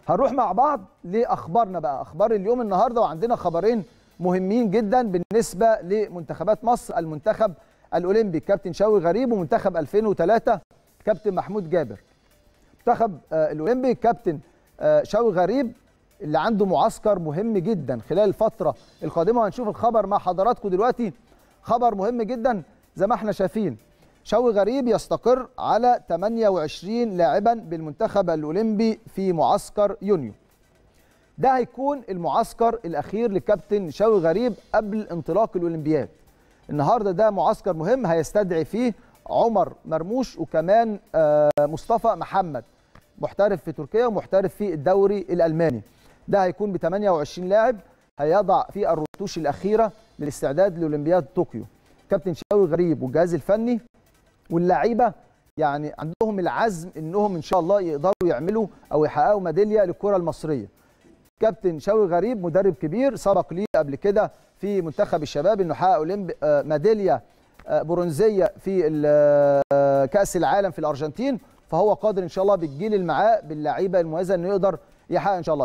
هنروح مع بعض لاخبارنا بقى اخبار اليوم النهارده وعندنا خبرين مهمين جدا بالنسبه لمنتخبات مصر المنتخب الاولمبي كابتن شوقي غريب ومنتخب 2003 كابتن محمود جابر منتخب الاولمبي كابتن شوقي غريب اللي عنده معسكر مهم جدا خلال الفتره القادمه وهنشوف الخبر مع حضراتكم دلوقتي خبر مهم جدا زي ما احنا شايفين شوقي غريب يستقر على 28 لاعبا بالمنتخب الاولمبي في معسكر يونيو ده هيكون المعسكر الاخير لكابتن شوقي غريب قبل انطلاق الاولمبياد النهارده ده معسكر مهم هيستدعي فيه عمر مرموش وكمان مصطفى محمد محترف في تركيا ومحترف في الدوري الالماني ده هيكون ب 28 لاعب هيضع في الرتوش الاخيره للاستعداد لاولمبياد طوكيو كابتن شوقي غريب والجهاز الفني واللعيبه يعني عندهم العزم انهم ان شاء الله يقدروا يعملوا او يحققوا ميداليه للكره المصريه كابتن شوقي غريب مدرب كبير سبق ليه قبل كده في منتخب الشباب انه حقق اولمبي ميداليه برونزيه في كاس العالم في الارجنتين فهو قادر ان شاء الله بالجيل اللي معاه باللعيبه المميزه انه يقدر يحقق ان شاء الله